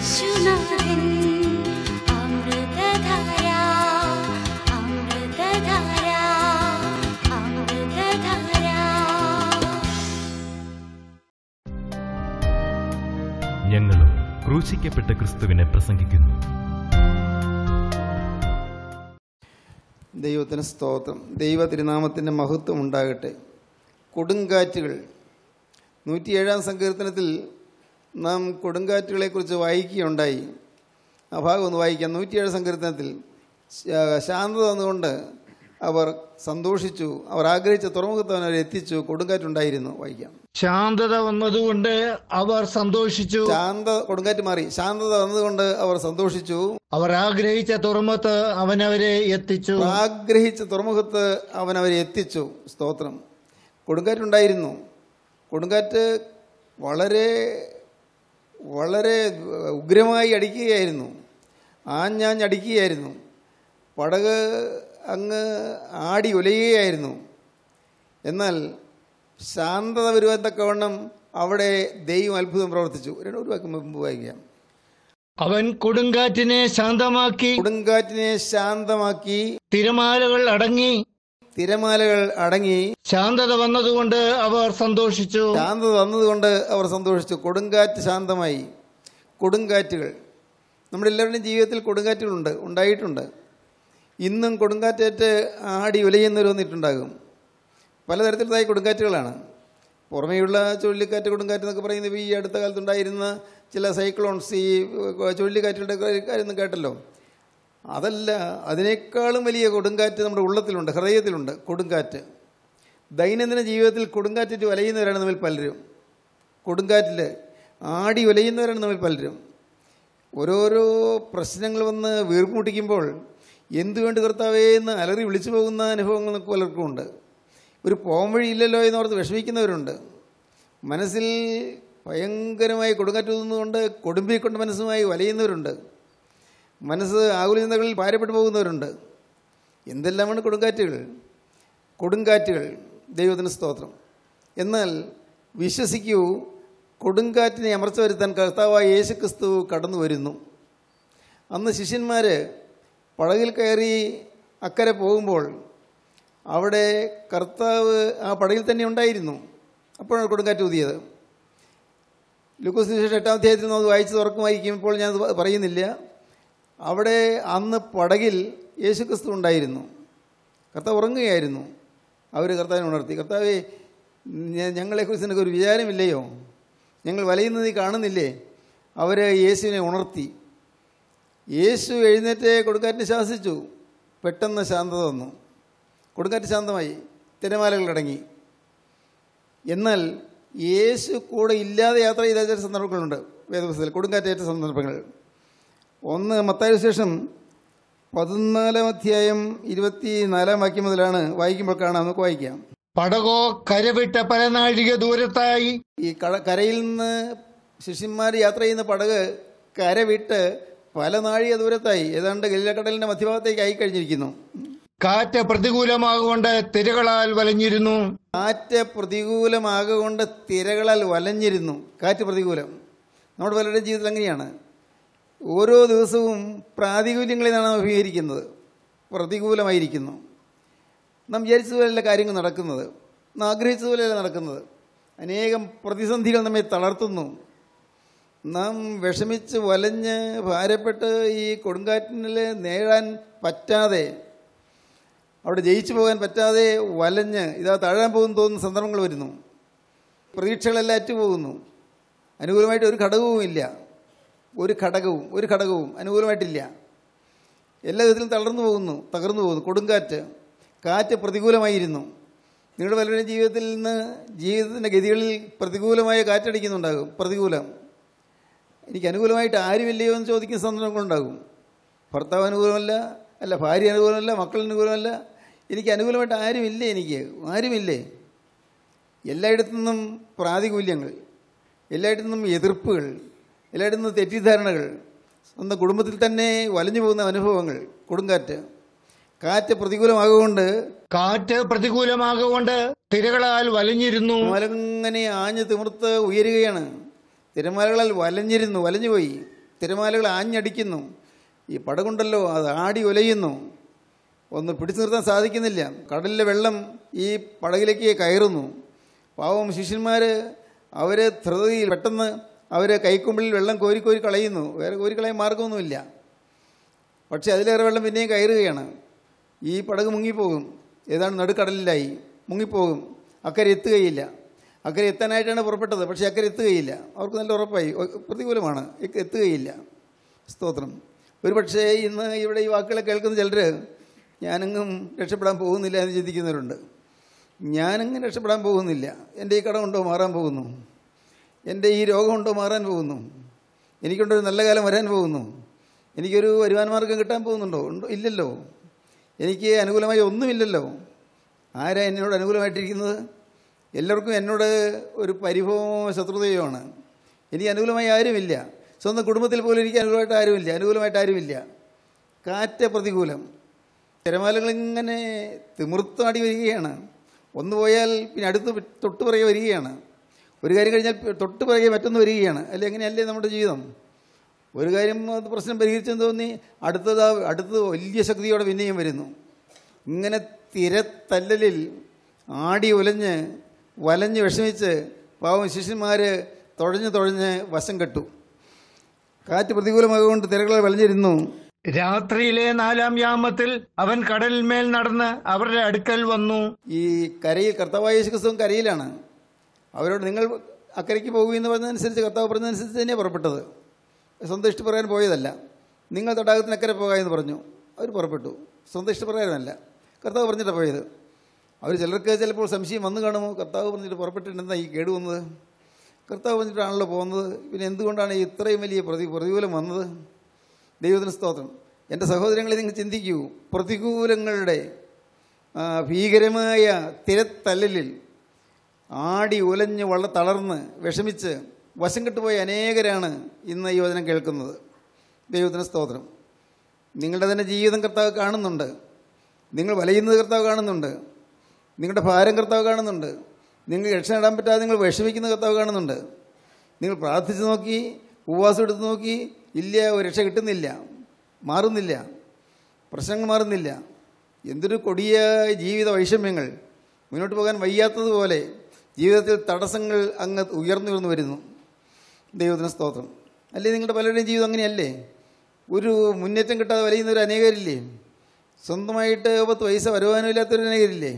യേശുനാഥൻ അമൃതധാര അമൃതധാര അമൃതധാര ഞങ്ങളും ക്രൂശിക്കപ്പെട്ട ക്രിസ്തുവിനെ പ്രസംഗിക്കുന്നു ദൈവത്തിന് സ്തോത്രം ദൈവ തിരുനാമത്തിൻ്റെ മഹത്വം ഉണ്ടാകട്ടെ കൊടുങ്കാറ്റുകൾ നൂറ്റിയേഴാം സങ്കീർത്തനത്തിൽ നാം കൊടുങ്കാറ്റുകളെക്കുറിച്ച് വായിക്കുകയുണ്ടായി ആ ഭാഗം ഒന്ന് വായിക്കാം നൂറ്റിയേഴ് സങ്കീർത്തനത്തിൽ ശാ- ശാന്തത വന്നുകൊണ്ട് അവർ സന്തോഷിച്ചു അവർ ആഗ്രഹിച്ച തുറമുഖത്തവൻ അവരെ എത്തിച്ചു കൊടുങ്കാറ്റുണ്ടായിരുന്നു വായിക്കാം ശാന്തത വന്നതുകൊണ്ട് അവർ സന്തോഷിച്ചു ശാന്ത കൊടുങ്കാറ്റ് മാറി ശാന്തത വന്നതുകൊണ്ട് അവർ സന്തോഷിച്ചു അവർ ആഗ്രഹിച്ച തുറമുഖത്ത് അവനവരെ എത്തിച്ചു ആഗ്രഹിച്ച തുറമുഖത്ത് അവൻ അവരെ എത്തിച്ചു സ്തോത്രം കൊടുങ്കാറ്റുണ്ടായിരുന്നു കൊടുങ്കാറ്റ് വളരെ വളരെ ഉഗ്രമായി അടിക്കുകയായിരുന്നു ആഞ്ഞാഞ്ഞടിക്കുകയായിരുന്നു പടക് അങ്ങ് ആടി ഉലയുകയായിരുന്നു എന്നാൽ ശാന്തത വരുവാൻ തക്കവണ്ണം അവിടെ ദൈവം അത്ഭുതം പ്രവർത്തിച്ചു രണ്ട് ഒരു വാക്ക് മുമ്പ് വായിക്കാം അവൻ കൊടുങ്കാറ്റിനെ ശാന്തമാക്കി കൊടുങ്കാറ്റിനെ ശാന്തമാക്കി തിരമാലകൾ അടങ്ങി തിരമാലകൾ അടങ്ങി ശാന്തത വന്നതുകൊണ്ട് അവർ സന്തോഷിച്ചു ശാന്തത വന്നതുകൊണ്ട് അവർ സന്തോഷിച്ചു കൊടുങ്കാറ്റ് ശാന്തമായി കൊടുങ്കാറ്റുകൾ നമ്മുടെ എല്ലാവരുടെയും ജീവിതത്തിൽ കൊടുങ്കാറ്റുകളുണ്ട് ഉണ്ടായിട്ടുണ്ട് ഇന്നും കൊടുങ്കാറ്റേറ്റ് ആടി ഉലയുന്നവർ വന്നിട്ടുണ്ടാകും പലതരത്തിലുള്ളതായ കൊടുങ്കാറ്റുകളാണ് പുറമേയുള്ള ചുഴലിക്കാറ്റ് കൊടുങ്കാറ്റ് എന്നൊക്കെ പറയുന്നത് ഈ അടുത്ത കാലത്തുണ്ടായിരുന്ന ചില സൈക്ലോൺസ് ഈ ചുഴലിക്കാറ്റുകളുടെ കാര്യമൊന്നും കേട്ടല്ലോ അതല്ല അതിനേക്കാളും വലിയ കൊടുങ്കാറ്റ് നമ്മുടെ ഉള്ളത്തിലുണ്ട് ഹൃദയത്തിലുണ്ട് കൊടുങ്കാറ്റ് ദൈനംദിന ജീവിതത്തിൽ കൊടുങ്കാറ്റിട്ട് വലയുന്നവരാണ് നമ്മിൽ പലരും കൊടുങ്കാറ്റിൽ ആടി ഉലയുന്നവരാണ് നമ്മിൽ പലരും ഓരോരോ പ്രശ്നങ്ങൾ വന്ന് വീർമുട്ടിക്കുമ്പോൾ എന്തു വേണ്ടി കർത്താവേ എന്ന് അലറി വിളിച്ചു പോകുന്ന അനുഭവങ്ങൾ നമുക്ക് പലർക്കും ഉണ്ട് ഒരു പോംവഴിയില്ലല്ലോ എന്നോർത്ത് വിഷമിക്കുന്നവരുണ്ട് മനസ്സിൽ ഭയങ്കരമായി കൊടുങ്കാറ്റ് തോന്നുന്നതുകൊണ്ട് കൊടുമ്പിക്കൊണ്ട് മനസ്സുമായി വലയുന്നവരുണ്ട് മനസ്സ് ആകുല ചിന്തകളിൽ ഭാരപ്പെട്ടു പോകുന്നവരുണ്ട് എന്തെല്ലാമാണ് കൊടുങ്കാറ്റുകൾ കൊടുങ്കാറ്റുകൾ ദൈവത്തിന് സ്തോത്രം എന്നാൽ വിശ്വസിക്കൂ കൊടുങ്കാറ്റിനെ അമർച്ച വരുത്താൻ കർത്താവായ യേശു ക്രിസ്തു കടന്നു വരുന്നു അന്ന് ശിഷ്യന്മാർ പടകിൽ കയറി അക്കരെ പോകുമ്പോൾ അവിടെ കർത്താവ് ആ പടകിൽ തന്നെ ഉണ്ടായിരുന്നു അപ്പോഴാണ് കൊടുങ്കാറ്റ് ഊതിയത് ലൂക്കോസ് സുവിശേഷം എട്ടാം അധ്യായത്തിൽ നമ്മൾ വായിച്ച് തുറക്കുമായിരിക്കും ഇപ്പോൾ ഞാൻ അത് പറയുന്നില്ല അവിടെ അന്ന് പടകിൽ യേശുക്രിസ്തു ഉണ്ടായിരുന്നു കർത്താവ് ഉറങ്ങുകയായിരുന്നു അവർ കർത്താവിനെ ഉണർത്തി കർത്താവെ ഞ- ഞങ്ങളെക്കുറിച്ച് നിനക്ക് ഒരു വിചാരമില്ലയോ ഞങ്ങൾ വലയുന്നത് നീ കാണുന്നില്ലേ അവർ യേശുവിനെ ഉണർത്തി യേശു എഴുന്നേറ്റ് കൊടുങ്കാറ്റിനെ ശാസിച്ചു പെട്ടെന്ന് ശാന്തത വന്നു കൊടുങ്കാറ്റ് ശാന്തമായി തിരമാലകൾ അടങ്ങി എന്നാൽ യേശു കൂടെ ഇല്ലാതെ യാത്ര ചെയ്ത ചില സന്ദർഭങ്ങളുണ്ട് വേദപുസ്തകത്തിൽ കൊടുങ്കാറ്റേറ്റ സന്ദർഭങ്ങൾ ഒന്ന് മത്തായ ശേഷം പതിനാലാം അധ്യായം ഇരുപത്തി നാലാം വാക്യം മുതലാണ് വായിക്കുമ്പോൾ കാണാം നമുക്ക് വായിക്കാം പടകോ കരവിട്ട പല നാഴിക ദൂരത്തായി ഈ കട കരയിൽ നിന്ന് ശിഷ്യന്മാർ യാത്ര ചെയ്യുന്ന പടക് കര വിട്ട് പല നാഴിക ദൂരത്തായി ഏതാണ്ട് ഗലീലക്കടലിൻ്റെ മധ്യഭാഗത്തേക്ക് ആയി കഴിഞ്ഞിരിക്കുന്നു കാറ്റ് പ്രതികൂലമാകൊണ്ട് തിരകളാൽ വലഞ്ഞിരുന്നു കാറ്റ് പ്രതികൂലമാകൊണ്ട് തിരകളാൽ വലഞ്ഞിരുന്നു കാറ്റ് പ്രതികൂലം നമ്മുടെ പലരുടെയും ജീവിതത്തിൽ അങ്ങനെയാണ് ഓരോ ദിവസവും പ്രാതികൂല്യങ്ങളിൽ നിന്നാണ് നാം അഭിമുഖീകരിക്കുന്നത് പ്രതികൂലമായിരിക്കുന്നു നാം വിചാരിച്ചതുപോലെയല്ല കാര്യങ്ങൾ നടക്കുന്നത് നാം ആഗ്രഹിച്ചതുപോലെയല്ല നടക്കുന്നത് അനേകം പ്രതിസന്ധികൾ നമ്മെ തളർത്തുന്നു നാം വിഷമിച്ച് വലഞ്ഞ് ഭാരപ്പെട്ട് ഈ കൊടുങ്കാറ്റിനിൽ നേടാൻ പറ്റാതെ അവിടെ ജയിച്ചു പോകാൻ പറ്റാതെ വലഞ്ഞ് ഇതാ താഴാൻ പോകുന്നു തോന്നുന്ന സന്ദർഭങ്ങൾ വരുന്നു പ്രതീക്ഷകളെല്ലാം അറ്റുപോകുന്നു അനുകൂലമായിട്ട് ഒരു ഘടകവും ഇല്ല ഒരു ഘടകവും ഒരു ഘടകവും അനുകൂലമായിട്ടില്ല എല്ലാ വിധത്തിലും തളർന്നു പോകുന്നു തകർന്നു പോകുന്നു കൊടുങ്കാറ്റ് കാറ്റ് പ്രതികൂലമായിരുന്നു നിങ്ങളുടെ പലരുടെയും ജീവിതത്തിൽ നിന്ന് ജീവിതത്തിൻ്റെ ഗതികളിൽ പ്രതികൂലമായ കാറ്റടിക്കുന്നുണ്ടാകും പ്രതികൂലം എനിക്ക് അനുകൂലമായിട്ട് ആരുമില്ലയോ എന്ന് ചോദിക്കുന്ന സന്ദർഭങ്ങളുണ്ടാകും ഭർത്താവ് അനുകൂലമല്ല അല്ല ഭാര്യ അനുകൂലമല്ല മക്കൾ അനുകൂലമല്ല എനിക്ക് അനുകൂലമായിട്ട് ആരുമില്ലേ എനിക്ക് ആരുമില്ലേ എല്ലായിടത്തു നിന്നും പ്രാതികൂല്യങ്ങൾ എല്ലായിടത്തു നിന്നും എതിർപ്പുകൾ എല്ലായിടത്തു നിന്നും തെറ്റിദ്ധാരണകൾ സ്വന്തം കുടുംബത്തിൽ തന്നെ വലഞ്ഞു പോകുന്ന അനുഭവങ്ങൾ കൊടുങ്കാറ്റ് കാറ്റ് പ്രതികൂലമാകൊണ്ട് കാറ്റ് പ്രതികൂലമാകൊണ്ട് തിരകളാൽ വലഞ്ഞിരുന്നു മലങ്ങനെ ആഞ്ഞ് തിമിർത്ത് ഉയരുകയാണ് തിരമാലകളാൽ വലഞ്ഞിരുന്നു വലഞ്ഞുപോയി തിരമാലകൾ ആഞ്ഞടിക്കുന്നു ഈ പടകുണ്ടല്ലോ അത് ആടി ഉലയുന്നു ഒന്ന് പിടിച്ചു നിർത്താൻ സാധിക്കുന്നില്ല കടലിലെ വെള്ളം ഈ പടകിലേക്ക് കയറുന്നു പാവം ശിഷ്യന്മാർ അവർ ധൃതിയിൽ പെട്ടെന്ന് അവർ കൈക്കുമ്പിളിൽ വെള്ളം കോരി കോരി കളയുന്നു വേറെ കോരി കളയാൻ മാർഗമൊന്നുമില്ല പക്ഷേ അതിലേറെ വെള്ളം പിന്നെയും കയറുകയാണ് ഈ പടക് മുങ്ങിപ്പോകും ഏതാണ്ട് നടുക്കടലിലായി മുങ്ങിപ്പോകും അക്കരെ എത്തുകയില്ല അക്കരെ എത്താനായിട്ടാണ് പുറപ്പെട്ടത് പക്ഷേ അക്കരെ എത്തുകയില്ല അവർക്ക് നല്ല ഉറപ്പായി ഒ- പ്രതികൂലമാണ് എ- എത്തുകയില്ല സ്തോത്രം ഒരു പക്ഷേ ഇന്ന് ഇവിടെ ഈ വാക്കുകളെ കേൾക്കുന്ന ചിലർ ഞാനെങ്ങും രക്ഷപ്പെടാൻ പോകുന്നില്ല എന്ന് ചിന്തിക്കുന്നവരുണ്ട് ഞാനെങ്ങും രക്ഷപ്പെടാൻ പോകുന്നില്ല എൻ്റെ ഈ കടമുണ്ടോ മാറാൻ പോകുന്നു എൻ്റെ ഈ രോഗമുണ്ടോ മാറാൻ പോകുന്നു എനിക്കുണ്ടൊരു നല്ല കാലം വരാൻ പോകുന്നു എനിക്കൊരു വരുമാന മാർഗം കിട്ടാൻ പോകുന്നുണ്ടോ ഉണ്ടോ ഇല്ലല്ലോ എനിക്ക് അനുകൂലമായി ഒന്നുമില്ലല്ലോ ആരാ എന്നോട് അനുകൂലമായിട്ടിരിക്കുന്നത് എല്ലാവർക്കും എന്നോട് ഒരു പരിഭവമോ ശത്രുതയോ ആണ് എനിക്ക് അനുകൂലമായി ആരുമില്ല സ്വന്തം കുടുംബത്തിൽ പോലും എനിക്ക് അനുകൂലമായിട്ട് ആരുമില്ല അനുകൂലമായിട്ട് ആരുമില്ല കാറ്റ് പ്രതികൂലം തിരമാലകൾ ഇങ്ങനെ തിമിർത്താടി വരികയാണ് ഒന്ന് പോയാൽ പിന്നെ അടുത്ത് തൊട്ട് പിറകെ വരികയാണ് ഒരു കാര്യം കഴിഞ്ഞാൽ തൊട്ട് പിറകെ മറ്റൊന്ന് വരികയാണ് അല്ലെ എങ്ങനെയല്ലേ നമ്മുടെ ജീവിതം ഒരു കാര്യം അത് പ്രശ്നം പരിഹരിച്ചെന്ന് തോന്നി അടുത്തത് ആ- അടുത്തത് വലിയ ശക്തിയോടെ പിന്നെയും വരുന്നു ഇങ്ങനെ തിരത്തല്ലലിൽ ആടി ഉലഞ്ഞ് വലഞ്ഞ് വിഷമിച്ച് പാവം ശിഷ്യന്മാർ തുഴഞ്ഞ് തുഴഞ്ഞ് വശം കെട്ടു കാറ്റ് പ്രതികൂലമാകൊണ്ട് തിരകളെ വലഞ്ഞിരുന്നു രാത്രിയിലെ നാലാം യാമത്തിൽ അവൻ കടലിന്മേൽ നടന്ന് അവരുടെ അടുക്കൽ വന്നു ഈ കരയിൽ കർത്താവായ യേശു ക്രിസ്തുവും കരയിലാണ് അവരോട് നിങ്ങൾ അക്കരയ്ക്ക് പോകുമെന്ന് പറഞ്ഞതനുസരിച്ച് കർത്താവ് പറഞ്ഞതനുസരിച്ച് തന്നെയാണ് പുറപ്പെട്ടത് സ്വന്തം ഇഷ്ടപ്രകാരം പോയതല്ല നിങ്ങൾ തടാകത്തിന് അക്കരെ പോകാമെന്ന് പറഞ്ഞു അവർ പുറപ്പെട്ടു സ്വന്തം ഇഷ്ടപ്രകാരമല്ല കർത്താവ് പറഞ്ഞിട്ടാണ് പോയത് അവർ ചിലർക്ക് ചിലപ്പോൾ സംശയം വന്നു കാണുമോ കർത്താവ് പറഞ്ഞിട്ട് പുറപ്പെട്ടിട്ട് ഈ കേട് വന്നത് കർത്താവ് പറഞ്ഞിട്ടാണല്ലോ പോകുന്നത് പിന്നെ എന്തുകൊണ്ടാണ് ഈ ഇത്രയും വലിയ പ്രതി പ്രതികൂലം വന്നത് ദൈവത്തിന് സ്തോത്രം എൻ്റെ സഹോദരങ്ങളെ നിങ്ങൾ ചിന്തിക്കൂ പ്രതികൂലങ്ങളുടെ ആ, ഭീകരമായ തിരത്തല്ലലിൽ ആടി ഉലഞ്ഞ് വള്ള തളർന്ന് വിഷമിച്ച് വശം കെട്ടുപോയ അനേകരാണ് ഇന്ന് ഈ വചനം കേൾക്കുന്നത് ദൈവത്തിന് സ്തോത്രം നിങ്ങളുടെ തന്നെ ജീവിതം കർത്താവ് കാണുന്നുണ്ട് നിങ്ങൾ വലയുന്നത് കർത്താവ് കാണുന്നുണ്ട് നിങ്ങളുടെ ഭാരം കർത്താവ് കാണുന്നുണ്ട് നിങ്ങൾ രക്ഷ നേടാൻ പറ്റാതെ നിങ്ങൾ വിഷമിക്കുന്ന കർത്താവ് കാണുന്നുണ്ട് നിങ്ങൾ പ്രാർത്ഥിച്ച് നോക്കി ഉപവാസം എടുത്ത് നോക്കി ഇല്ല ഒരു രക്ഷ കിട്ടുന്നില്ല മാറുന്നില്ല പ്രശ്നങ്ങൾ മാറുന്നില്ല എന്തൊരു കൊടിയ ജീവിത വൈഷമ്യങ്ങൾ മുന്നോട്ട് പോകാൻ വയ്യാത്തതുപോലെ ജീവിതത്തിൽ തടസ്സങ്ങൾ അങ്ങ് ഉയർന്നു ഉയർന്നു വരുന്നു ദൈവത്തിന് സ്തോത്രം അല്ലേ നിങ്ങളുടെ പലരുടെയും ജീവിതം അങ്ങനെയല്ലേ ഒരു മുന്നേറ്റം കിട്ടാതെ വലയുന്നവർ അനേകരില്ലേ സ്വന്തമായിട്ട് പത്ത് പൈസ വരുമാനമില്ലാത്തവർ അനേകരില്ലേ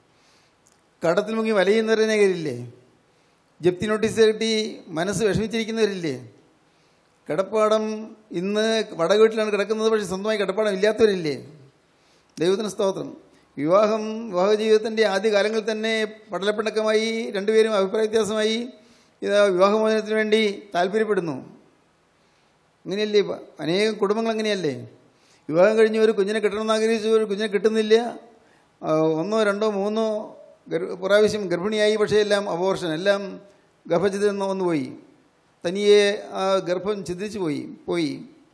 കടത്തിൽ മുങ്ങി വലയുന്നവർ അനേകരില്ലേ ജപ്തി നോട്ടീസ് കിട്ടി മനസ്സ് വിഷമിച്ചിരിക്കുന്നവരില്ലേ കിടപ്പാടം ഇന്ന് വടക വീട്ടിലാണ് കിടക്കുന്നത് പക്ഷേ സ്വന്തമായി കിടപ്പാടം ഇല്ലാത്തവരില്ലേ ദൈവത്തിന് സ്തോത്രം വിവാഹം വിവാഹ ജീവിതത്തിൻ്റെ ആദ്യ കാലങ്ങളിൽ തന്നെ പടലപ്പിണക്കമായി രണ്ടുപേരും അഭിപ്രായ വ്യത്യാസമായി ഇത് വിവാഹമോചനത്തിന് വേണ്ടി താല്പര്യപ്പെടുന്നു അങ്ങനെയല്ലേ ഇപ്പം അനേകം കുടുംബങ്ങൾ അങ്ങനെയല്ലേ വിവാഹം കഴിഞ്ഞ് ഒരു കുഞ്ഞിനെ കിട്ടണമെന്ന് ആഗ്രഹിച്ചു ഒരു കുഞ്ഞിനെ കിട്ടുന്നില്ല ആ, ഒന്നോ രണ്ടോ മൂന്നോ ഗർ- പ്രാവശ്യം ഗർഭിണിയായി പക്ഷേ എല്ലാം അബോർഷൻ എല്ലാം ഗർഭഛിദ്രം വന്നു പോയി തനിയെ ആ ഗർഭം ഛിദ്രിച്ചു പോയി പോയി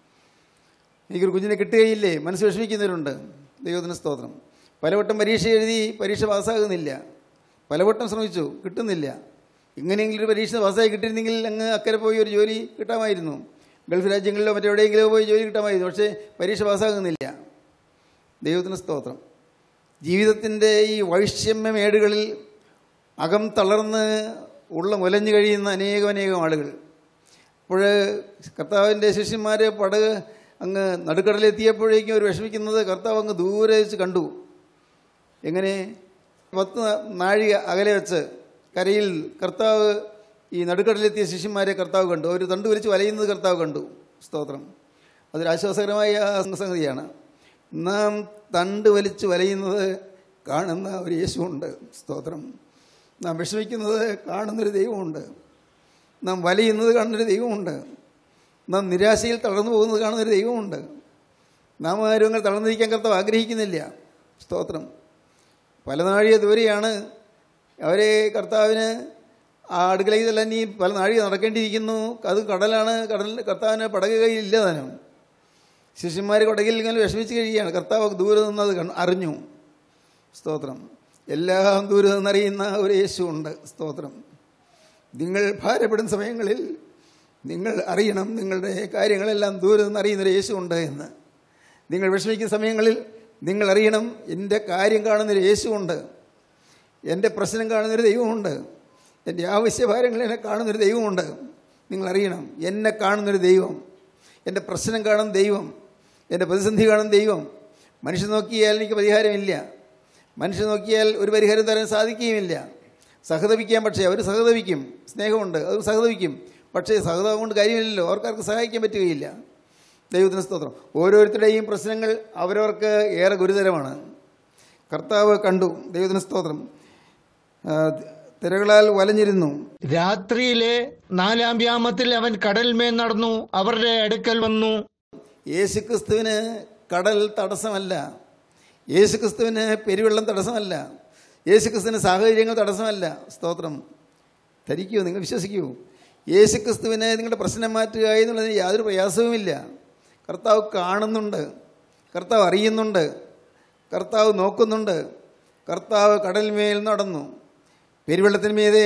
എനിക്കൊരു കുഞ്ഞിനെ കിട്ടുകയില്ലേ മനസ്സ് വിഷമിക്കുന്നവരുണ്ട് ദൈവത്തിന് സ്തോത്രം പലവട്ടം പരീക്ഷ എഴുതി പരീക്ഷ പാസ്സാകുന്നില്ല പലവട്ടം ശ്രമിച്ചു കിട്ടുന്നില്ല ഇങ്ങനെയെങ്കിലും ഒരു പരീക്ഷ പാസ്സായി കിട്ടിയിരുന്നെങ്കിൽ അങ്ങ് അക്കരെ പോയി ഒരു ജോലി കിട്ടാമായിരുന്നു ഗൾഫ് രാജ്യങ്ങളിലോ മറ്റെവിടെയെങ്കിലോ പോയി ജോലി കിട്ടാമായിരുന്നു പക്ഷേ പരീക്ഷ പാസ്സാകുന്നില്ല ദൈവത്തിന് സ്തോത്രം ജീവിതത്തിൻ്റെ ഈ വൈഷമ്യമേടുകളിൽ അകം തളർന്ന് ഉള്ള മുലഞ്ഞു കഴിയുന്ന അനേകം അനേകം ആളുകൾ അപ്പോൾ കർത്താവിൻ്റെ ശിഷ്യന്മാർ പടക് അങ്ങ് നടുക്കടലെത്തിയപ്പോഴേക്കും അവർ വിഷമിക്കുന്നത് കർത്താവ് അങ്ങ് ദൂരെ വെച്ച് കണ്ടു എങ്ങനെ പത്ത് നാഴിക അകലെ വെച്ച് കരയിൽ കർത്താവ് ഈ നടുക്കടലെത്തിയ ശിഷ്യന്മാരെ കർത്താവ് കണ്ടു അവർ തണ്ട് വലിച്ച് വലയുന്നത് കർത്താവ് കണ്ടു സ്തോത്രം അതൊരു ആശ്വാസകരമായ സംഗതിയാണ് നാം തണ്ട് വലിച്ച് വലയുന്നത് കാണുന്ന ഒരു യേശുവുണ്ട് സ്തോത്രം നാം വിഷമിക്കുന്നത് കാണുന്നൊരു ദൈവമുണ്ട് നാം വലയുന്നത് കാണുന്നൊരു ദൈവമുണ്ട് നാം നിരാശയിൽ തളർന്നു പോകുന്നത് കാണുന്നൊരു ദൈവമുണ്ട് നാം ആരും അങ്ങനെ തളർന്നിരിക്കാൻ കർത്താവ് ആഗ്രഹിക്കുന്നില്ല സ്തോത്രം പല നാഴിക ദൂരെയാണ് അവരെ കർത്താവിന് ആ അടുക്കളയിൽ ചെല്ലാൻ ഈ പല നാഴിക നടക്കേണ്ടിയിരിക്കുന്നു അത് കടലാണ് കടൽ കർത്താവിന് പടക കയ്യിലില്ല താനും ശിഷ്യന്മാർ കൊടകിൽ ഇങ്ങനെ വിഷമിച്ച് കഴിയുകയാണ് കർത്താവ് ദൂരെ നിന്നത് കണ്ടു അറിഞ്ഞു സ്തോത്രം എല്ലാം ദൂരെ നിന്നറിയുന്ന ഒരു യേശു ഉണ്ട് സ്തോത്രം നിങ്ങൾ ഭാരപ്പെടുന്ന സമയങ്ങളിൽ നിങ്ങൾ അറിയണം നിങ്ങളുടെ കാര്യങ്ങളെല്ലാം ദൂരെ നിന്ന് അറിയുന്നൊരു യേശുണ്ട് എന്ന് നിങ്ങൾ വിഷമിക്കുന്ന സമയങ്ങളിൽ നിങ്ങൾ അറിയണം എൻ്റെ കാര്യം കാണുന്നൊരു യേശുണ്ട് എൻ്റെ പ്രശ്നം കാണുന്നൊരു ദൈവമുണ്ട് എൻ്റെ ആവശ്യഭാരങ്ങളെ കാണുന്നൊരു ദൈവമുണ്ട് നിങ്ങൾ അറിയണം എന്നെ കാണുന്നൊരു ദൈവം എൻ്റെ പ്രശ്നം കാണുന്ന ദൈവം എൻ്റെ പ്രതിസന്ധി കാണുന്ന ദൈവം മനുഷ്യൻ നോക്കിയാൽ എനിക്ക് പരിഹാരമില്ല മനുഷ്യൻ നോക്കിയാൽ ഒരു പരിഹാരം തരാൻ സാധിക്കുകയുമില്ല സഹതപിക്കാൻ പക്ഷേ അവർ സഹതപിക്കും സ്നേഹമുണ്ട് അത് സഹതപിക്കും പക്ഷേ സഹതാപം കൊണ്ട് കാര്യമില്ലല്ലോ അവർക്കാർക്ക് സഹായിക്കാൻ പറ്റുകയില്ല ദൈവത്തിന് സ്തോത്രം ഓരോരുത്തരുടെയും പ്രശ്നങ്ങൾ അവരവർക്ക് ഏറെ ഗുരുതരമാണ് കർത്താവ് കണ്ടു ദൈവത്തിന് സ്തോത്രം ആ, തിരകളാൽ വലഞ്ഞിരുന്നു രാത്രിയിലെ നാലാം യാമത്തിൽ അവൻ കടൽമേൽ നടന്നു അവരുടെ അടുക്കൽ വന്നു യേശുക്രിസ്തുവിന് കടൽ തടസ്സമല്ല യേശുക്രിസ്തുവിന് പെരുവെള്ളം തടസ്സമല്ല യേശുക്രിസ്തുവിന് സാഹചര്യങ്ങൾ തടസ്സമല്ല സ്തോത്രം ധരിക്കൂ നിങ്ങൾ വിശ്വസിക്കൂ യേശുക്രിസ്തുവിനെ നിങ്ങളുടെ പ്രശ്നം മാറ്റുക എന്നുള്ളതിന് യാതൊരു പ്രയാസവുമില്ല കർത്താവ് കാണുന്നുണ്ട് കർത്താവ് അറിയുന്നുണ്ട് കർത്താവ് നോക്കുന്നുണ്ട് കർത്താവ് കടൽമേൽ നടന്നു പെരുവെള്ളത്തിന് മീതെ